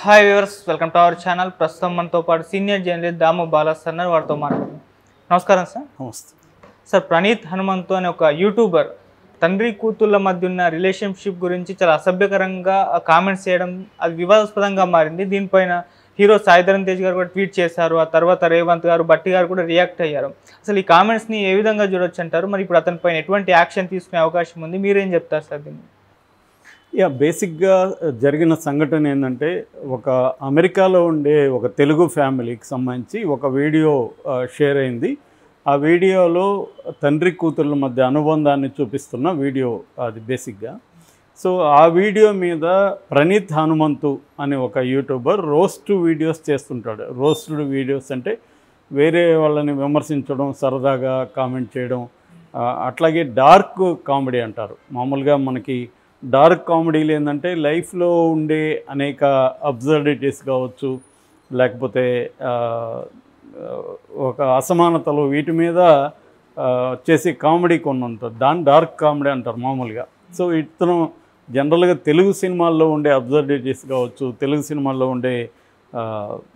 hi viewers welcome to our channel ప్రస్తుతం మనతో పాటు సీనియర్ జర్నలిస్ట్ దాము బాలాస్ అన్నారు వారితో మాట్లాడుతున్నాం నమస్కారం సార్ నమస్తే సార్ ప్రణీత్ హనుమంతు అనే ఒక యూట్యూబర్ తండ్రి కూతుళ్ళ మధ్య ఉన్న రిలేషన్షిప్ గురించి చాలా అసభ్యకరంగా కామెంట్స్ చేయడం అది వివాదాస్పదంగా మారింది దీనిపైన హీరో సాయిధరన్ తేజ్ గారు కూడా ట్వీట్ చేశారు ఆ తర్వాత రేవంత్ గారు బట్టి గారు కూడా రియాక్ట్ అయ్యారు అసలు ఈ కామెంట్స్ని ఏ విధంగా చూడొచ్చు అంటారు మరి ఇప్పుడు అతనిపైన ఎటువంటి యాక్షన్ తీసుకునే అవకాశం ఉంది మీరేం చెప్తారు సార్ దీన్ని యా బేసిక్గా జరిగిన సంఘటన ఏంటంటే ఒక అమెరికాలో ఉండే ఒక తెలుగు ఫ్యామిలీకి సంబంధించి ఒక వీడియో ఆ, షేర్ అయింది ఆ వీడియోలో తండ్రి కూతుర్ల మధ్య అనుబంధాన్ని చూపిస్తున్న వీడియో అది బేసిక్గా సో ఆ వీడియో మీద ప్రణీత్ హనుమంతు అనే ఒక యూట్యూబర్ రోస్ట్ వీడియోస్ చేస్తుంటాడు రోస్టెడ్ వీడియోస్ అంటే వేరే వాళ్ళని విమర్శించడం సరదాగా కామెంట్ చేయడం ఆ, అట్లాగే డార్క్ కామెడీ అంటారు మామూలుగా మనకి డార్క్ కామెడీలు ఏంటంటే లైఫ్లో ఉండే అనేక అబ్జర్డిటీస్ కావచ్చు లేకపోతే ఆ, ఒక అసమానతలు వీటి మీద ఆ, చేసే కామెడీ కొన్ని ఉంటుంది దాన్ని డార్క్ కామెడీ అంటారు మామూలుగా సో ఇతను జనరల్గా తెలుగు సినిమాల్లో ఉండే అబ్జర్డిటీస్ కావచ్చు తెలుగు సినిమాల్లో ఉండే ఆ,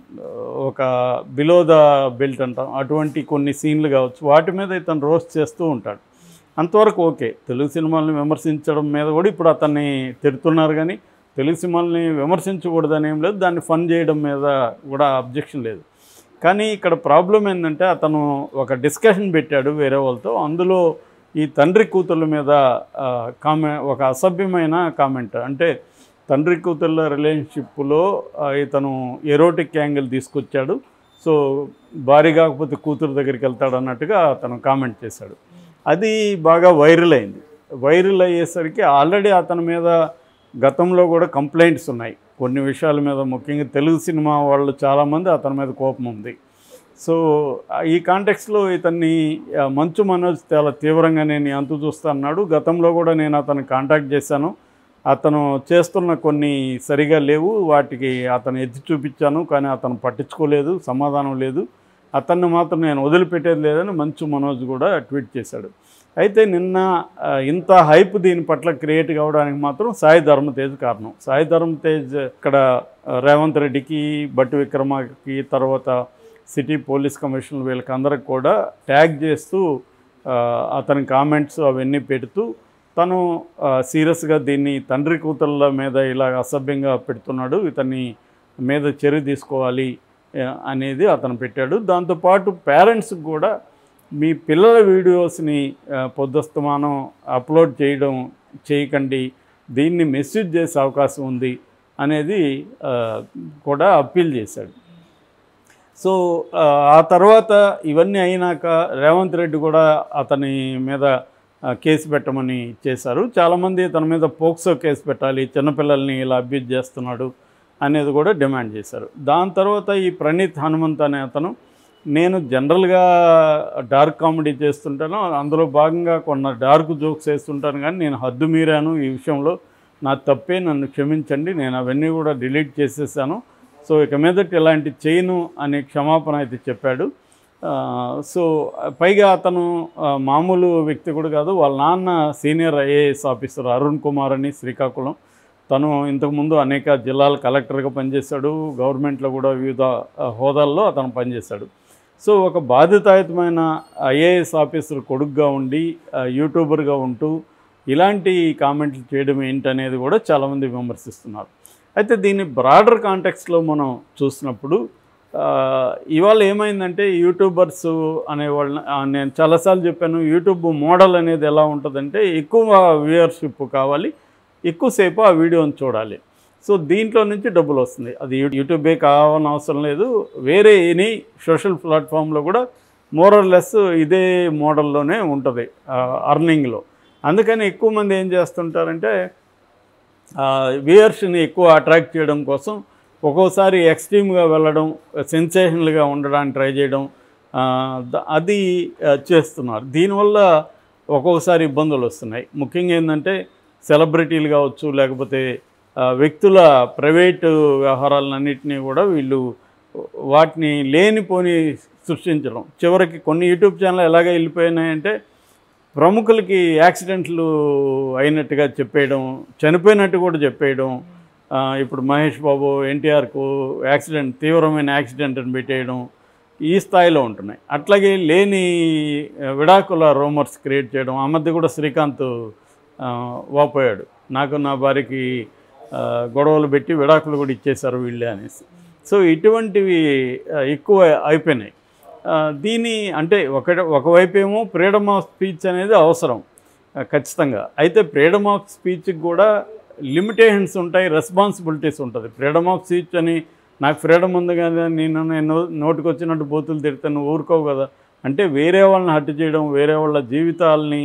ఒక బిలో ద బెల్ట్ అంటాం అటువంటి కొన్ని సీన్లు కావచ్చు వాటి మీద ఇతను రోస్ట్ చేస్తూ ఉంటాడు అంతవరకు ఓకే తెలుగు సినిమాల్ని విమర్శించడం మీద కూడా ఇప్పుడు అతన్ని తిడుతున్నారు కానీ తెలుగు సినిమాల్ని విమర్శించకూడదని ఏం లేదు దాన్ని ఫన్ చేయడం మీద కూడా అబ్జెక్షన్ లేదు కానీ ఇక్కడ ప్రాబ్లం ఏంటంటే అతను ఒక డిస్కషన్ పెట్టాడు వేరే వాళ్ళతో అందులో ఈ తండ్రి కూతుర్ల మీద కామె ఒక అసభ్యమైన కామెంట్ అంటే తండ్రి కూతుర్ల రిలేషన్షిప్లో ఇతను ఎరోటిక్ యాంగిల్ తీసుకొచ్చాడు సో భార్య కాకపోతే కూతురు దగ్గరికి వెళ్తాడు అన్నట్టుగా అతను కామెంట్ చేశాడు అది బాగా వైరల్ అయింది వైరల్ అయ్యేసరికి ఆల్రెడీ అతని మీద గతంలో కూడా కంప్లైంట్స్ ఉన్నాయి కొన్ని విషయాల మీద ముఖ్యంగా తెలుగు సినిమా వాళ్ళు చాలామంది అతని మీద కోపం ఉంది సో ఆ ఈ కాంటెక్స్లో ఇతన్ని ఆ, మంచు మనోజ్ చాలా తీవ్రంగా నేను అంతు చూస్తా అన్నాడు గతంలో కూడా నేను అతన్ని కాంటాక్ట్ చేశాను అతను చేస్తున్న కొన్ని సరిగా లేవు వాటికి అతను ఎత్తి చూపించాను కానీ అతను పట్టించుకోలేదు సమాధానం లేదు అతన్ని మాత్రం నేను వదిలిపెట్టేది లేదని మంచు మనోజ్ కూడా ట్వీట్ చేశాడు అయితే నిన్న ఆ, ఇంత హైప్ దీని పట్ల క్రియేట్ కావడానికి మాత్రం సాయి ధర్మతేజ్ కారణం సాయి ధర్మతేజ్ ఇక్కడ ఆ, రేవంత్ రెడ్డికి బట్టి విక్రమకి తర్వాత సిటీ పోలీస్ కమిషనర్ వీళ్ళకి అందరికి కూడా ట్యాగ్ చేస్తూ ఆ, అతని కామెంట్స్ అవన్నీ పెడుతూ తను సీరియస్గా దీన్ని తండ్రి కూతుళ్ళ మీద ఇలా అసభ్యంగా పెడుతున్నాడు ఇతన్ని మీద చర్య తీసుకోవాలి ఆ, అనేది అతను పెట్టాడు దాంతోపాటు పేరెంట్స్కి కూడా మీ పిల్లల వీడియోస్ని ఆ, పొద్దుస్తమానం అప్లోడ్ చేయడం చేయకండి దీన్ని మెసేజ్ చేసే అవకాశం ఉంది అనేది ఆ, కూడా అప్పీల్ చేశాడు సో ఆ, ఆ తర్వాత ఇవన్నీ అయినాక రేవంత్ రెడ్డి కూడా అతని మీద ఆ, కేసు పెట్టమని చేశారు చాలామంది తన మీద పోక్సో కేసు పెట్టాలి చిన్నపిల్లల్ని ఇలా అబ్యూజ్ చేస్తున్నాడు అనేది కూడా డిమాండ్ చేశారు దాని తర్వాత ఈ ప్రణీత్ హనుమంత్ అనే అతను నేను జనరల్గా డార్క్ కామెడీ చేస్తుంటాను అందులో భాగంగా కొన్న డార్క్ జోక్స్ వేస్తుంటాను కానీ నేను హద్దు మీరాను ఈ విషయంలో నా తప్పే నన్ను క్షమించండి నేను అవన్నీ కూడా డిలీట్ చేసేసాను సో ఇక మీదట ఇలాంటి చేయను అనే క్షమాపణ అయితే చెప్పాడు ఆ, సో పైగా అతను ఆ, మామూలు వ్యక్తి కూడా కాదు వాళ్ళ నాన్న senior IAS officer Arun Kumar అని శ్రీకాకుళం తను ఇంతకుముందు అనేక జిల్లాల కలెక్టర్గా పనిచేశాడు గవర్నమెంట్లో కూడా వివిధ ఆ, హోదాల్లో అతను పనిచేశాడు సో ఒక బాధ్యతాయుతమైన ఐఏఎస్ ఆఫీసర్ కొడుకుగా ఉండి ఆ, యూట్యూబర్గా ఉంటూ ఇలాంటి కామెంట్లు చేయడం ఏంటనేది కూడా చాలామంది విమర్శిస్తున్నారు అయితే దీన్ని బ్రాడర్ కాంటెక్స్లో మనం చూసినప్పుడు ఆ, ఇవాళ ఏమైందంటే యూట్యూబర్స్ అనేవాళ్ళని ఆ, నేను చాలాసార్లు చెప్పాను యూట్యూబ్ మోడల్ అనేది ఎలా ఉంటుందంటే ఎక్కువ వ్యూయర్షిప్ కావాలి ఎక్కువసేపు ఆ వీడియోని చూడాలి సో దీంట్లో నుంచి డబ్బులు వస్తుంది అది యూ- యూట్యూబే కావాలని అవసరం లేదు వేరే ఎనీ సోషల్ ప్లాట్ఫామ్లో కూడా మోరల్ లెస్ ఇదే మోడల్లోనే ఉంటుంది అర్నింగ్లో అందుకని ఎక్కువ మంది ఏం చేస్తుంటారంటే వ్యూయర్స్ని ఎక్కువ అట్రాక్ట్ చేయడం కోసం ఒక్కోసారి ఎక్స్ట్రీమ్గా వెళ్ళడం సెన్సేషనల్గా ఉండడానికి ట్రై చేయడం ఆ, ద- అది ఆ, చేస్తున్నారు దీనివల్ల ఒక్కొక్కసారి ఇబ్బందులు వస్తున్నాయి ముఖ్యంగా ఏంటంటే సెలబ్రిటీలు కావచ్చు లేకపోతే ఆ, వ్యక్తుల ప్రైవేటు వ్యవహారాలన్నింటినీ కూడా వీళ్ళు వాటిని లేనిపోని సృష్టించడం చివరికి కొన్ని యూట్యూబ్ ఛానల్ ఎలాగ వెళ్ళిపోయినాయంటే ప్రముఖులకి యాక్సిడెంట్లు అయినట్టుగా చెప్పేయడం చనిపోయినట్టు కూడా చెప్పేయడం ఆ, ఇప్పుడు మహేష్ బాబు ఎన్టీఆర్కు యాక్సిడెంట్ తీవ్రమైన యాక్సిడెంట్ అని పెట్టేయడం ఈ స్థాయిలో ఉంటున్నాయి అట్లాగే లేని ఆ, విడాకుల రూమర్స్ క్రియేట్ చేయడం ఆ మధ్య కూడా శ్రీకాంత్ ఆ, వాపోయాడు నాకు నా భార్యకి ఆ, గొడవలు పెట్టి విడాకులు కూడా ఇచ్చేశారు వీళ్ళే అనేసి సో ఇటువంటివి ఆ, ఎక్కువ అయిపోయినాయి ఆ, దీని అంటే ఒక ఒకవైపు ఏమో ఫ్రీడమ్ ఆఫ్ స్పీచ్ అనేది అవసరం ఆ, ఖచ్చితంగా అయితే ఫ్రీడమ్ ఆఫ్ స్పీచ్కి కూడా లిమిటేషన్స్ ఉంటాయి రెస్పాన్సిబిలిటీస్ ఉంటుంది ఫ్రీడమ్ ఆఫ్ స్పీచ్ అని నాకు ఫ్రీడమ్ ఉంది కదా నేను నేను నోటికి వచ్చినట్టు బూతులు తిడితే నువ్వు ఊరుకోవు కదా అంటే వేరే వాళ్ళని హత్య చేయడం వేరే వాళ్ళ జీవితాలని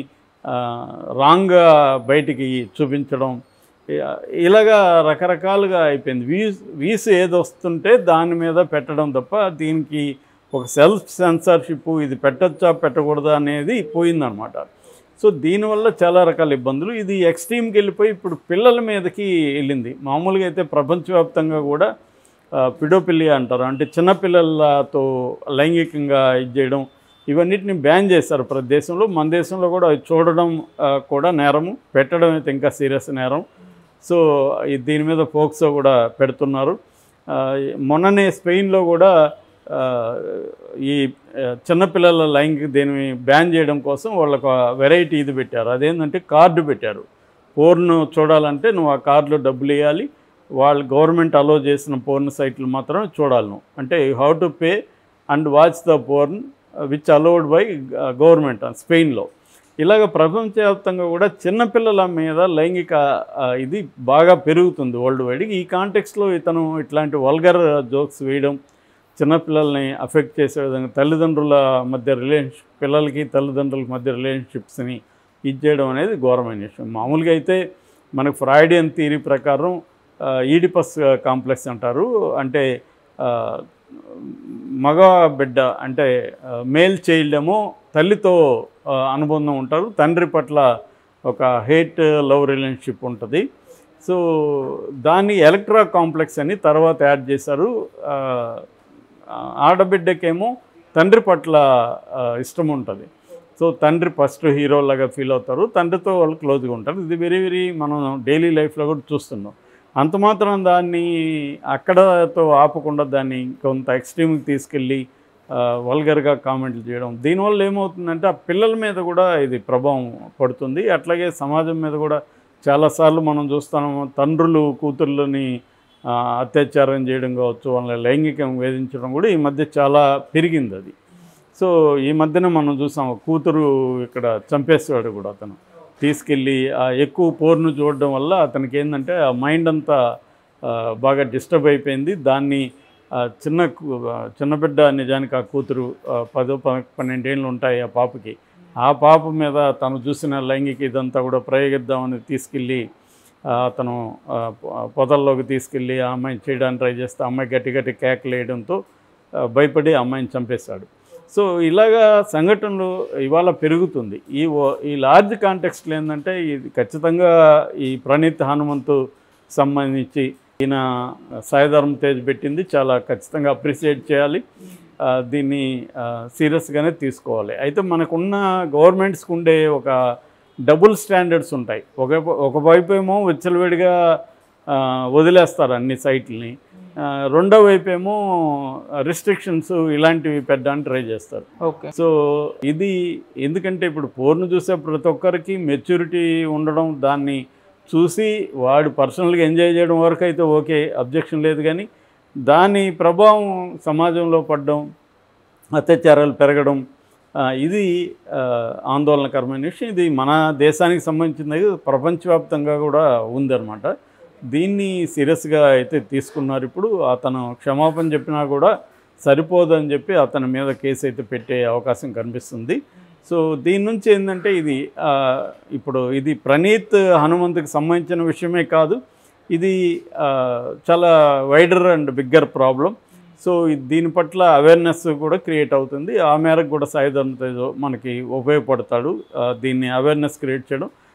రాంగ్గా బయటికి చూపించడం ఇ- ఇలాగా రకరకాలుగా అయిపోయింది వీస్ వీస్ ఏది వస్తుంటే దాని మీద పెట్టడం తప్ప దీనికి ఒక సెల్ఫ్ సెన్సార్షిప్ ఇది పెట్టచ్చా పెట్టకూడదా అనేది పోయిందనమాట సో దీనివల్ల చాలా రకాల ఇబ్బందులు ఇది ఎక్స్ట్రీమ్కి వెళ్ళిపోయి ఇప్పుడు పిల్లల మీదకి వెళ్ళింది మామూలుగా అయితే ప్రపంచవ్యాప్తంగా కూడా పిడోపిల్లి అంటారు అంటే చిన్నపిల్లలతో లైంగికంగా ఇది చేయడం ఇవన్నిటిని బ్యాన్ చేశారు ప్రతి దేశంలో మన దేశంలో కూడా అవి చూడడం ఆ, కూడా నేరము పెట్టడం అయితే ఇంకా సీరియస్ నేరం సో ఈ దీని మీద ఫోక్సో కూడా పెడుతున్నారు ఆ, మొన్ననే స్పెయిన్లో కూడా ఆ, ఈ ఆ, చిన్నపిల్లల లైంగిక దీన్ని బ్యాన్ చేయడం కోసం వాళ్ళకు వెరైటీ ఇది పెట్టారు అదేంటంటే కార్డు పెట్టారు పోర్ను చూడాలంటే నువ్వు ఆ కార్డులో డబ్బులు ఇవ్వాలి వాళ్ళు గవర్నమెంట్ అలో చేసిన పోర్న్ సైట్లు మాత్రమే చూడాలి నువ్వు అంటే how to pay and watch the porn which allowed by government స్పెయిన్లో ఇలాగ ప్రపంచవ్యాప్తంగా కూడా చిన్నపిల్లల మీద లైంగిక ఆ, ఇది బాగా పెరుగుతుంది వరల్డ్ వైడ్ ఈ కాంటెక్స్లో ఇతను ఇట్లాంటి వల్గర్ జోక్స్ వేయడం చిన్నపిల్లల్ని అఫెక్ట్ చేసే విధంగా తల్లిదండ్రుల మధ్య రిలేషన్షిప్ పిల్లలకి తల్లిదండ్రుల మధ్య రిలేషన్షిప్స్ని ఇది చేయడం అనేది ఘోరమైన విషయం మామూలుగా అయితే మనకు ఫ్రాయిడియన్ థీరీ ప్రకారం ఆ, ఈడిపస్ కాంప్లెక్స్ అంటారు అంటే ఆ, మగ బిడ్డ అంటే మేల్ చైల్డ్ ఏమో తల్లితో ఆ, అనుబంధం ఉంటారు తండ్రి పట్ల ఒక హేట్ లవ్ రిలేషన్షిప్ ఉంటుంది సో దాన్ని ఎలక్ట్రా కాంప్లెక్స్ అని తర్వాత యాడ్ చేశారు ఆ, ఆడబిడ్డకేమో తండ్రి పట్ల ఆ, ఇష్టం ఉంటుంది సో తండ్రి ఫస్ట్ హీరోలాగా ఫీల్ అవుతారు తండ్రితో వాళ్ళు క్లోజ్గా ఉంటారు ఇది వెరీ వెరీ మనం డైలీ లైఫ్లో కూడా చూస్తున్నాం అంత మాత్రం దాన్ని అక్కడతో ఆపకుండా దాన్ని కొంత ఎక్స్ట్రీమ్కి తీసుకెళ్ళి వల్గర్గా కామెంట్లు చేయడం దీనివల్ల ఏమవుతుందంటే ఆ పిల్లల మీద కూడా ఇది ప్రభావం పడుతుంది అట్లాగే సమాజం మీద కూడా చాలాసార్లు మనం చూస్తున్నాము తండ్రులు కూతుర్లని ఆ, అత్యాచారం చేయడం కావచ్చు వాళ్ళని లైంగికంగా వేధించడం కూడా ఈ మధ్య చాలా పెరిగింది అది సో ఈ మధ్యన మనం చూసాం ఒక కూతురు ఇక్కడ చంపేసేవాడు కూడా అతను తీసుకెళ్ళి ఆ ఎక్కువ పోర్ను చూడడం వల్ల అతనికి ఏంటంటే ఆ మైండ్ అంతా ఆ, బాగా డిస్టర్బ్ అయిపోయింది దాన్ని ఆ, చిన్న కు- ఆ, చిన్న బిడ్డ నిజానికి ఆ కూతురు ఆ, పదో ప- పన్నెండేళ్ళు ఉంటాయి ఆ పాపకి ఆ పాప మీద తను చూసిన లైంగిక ఇదంతా కూడా ప్రయోగిద్దామని తీసుకెళ్ళి ఆ, అతను ఆ, పొ- పొదల్లోకి తీసుకెళ్ళి ఆ అమ్మాయిని చేయడానికి ట్రై చేస్తే ఆ అమ్మాయి గట్టి గట్టి కేకలు వేయడంతో ఆ, భయపడి ఆ అమ్మాయిని చంపేశాడు సో ఇలాగా సంఘటనలు ఇవాళ పెరుగుతుంది ఈ ఓ- ఈ లార్జ్ కాంటెక్స్ట్లో ఏంటంటే ఇది ఖచ్చితంగా ఈ ప్రణీత్ హనుమంతు సంబంధించి ఈయన సాయిధర్మ తేజ్ పెట్టింది చాలా ఖచ్చితంగా అప్రిషియేట్ చేయాలి ఆ, దీన్ని సీరియస్గానే తీసుకోవాలి అయితే మనకున్న గవర్నమెంట్స్కి ఉండే ఒక డబుల్ స్టాండర్డ్స్ ఉంటాయి ఒక ఒకవైపు ఏమో విచ్చలవిడిగా ఆ, వదిలేస్తారు అన్ని సైట్లని ఆ, రెండో వైపు ఏమో రిస్ట్రిక్షన్స్ ఇలాంటివి పెట్టడానికి ట్రై చేస్తారు ఓకే సో ఇది ఎందుకంటే ఇప్పుడు పోర్ను చూసే ప్రతి ఒక్కరికి మెచ్యూరిటీ ఉండడం దాన్ని చూసి వాడు పర్సనల్గా ఎంజాయ్ చేయడం వరకు అయితే ఓకే అబ్జెక్షన్ లేదు కానీ దాని ప్రభావం సమాజంలో పడడం అత్యాచారాలు పెరగడం ఆ, ఇది ఆ, ఆందోళనకరమైన విషయం ఇది మన దేశానికి సంబంధించింది ప్రపంచవ్యాప్తంగా కూడా ఉందన్నమాట దీన్ని సీరియస్గా అయితే తీసుకున్నారు ఇప్పుడు అతను క్షమాపణ చెప్పినా కూడా సరిపోదని చెప్పి అతని మీద కేసు అయితే పెట్టే అవకాశం కనిపిస్తుంది సో దీని నుంచి ఏంటంటే ఇది ఆ, ఇప్పుడు ఇది ప్రణీత్ హనుమంతుకి సంబంధించిన విషయమే కాదు ఇది ఆ, చాలా wider and bigger problem so ఇది- దీని పట్ల అవేర్నెస్ కూడా క్రియేట్ అవుతుంది ఆ మేరకు కూడా సాయుధం తేజ్ మనకి ఉపయోగపడతాడు ఆ, దీన్ని అవేర్నెస్ క్రియేట్ చేయడం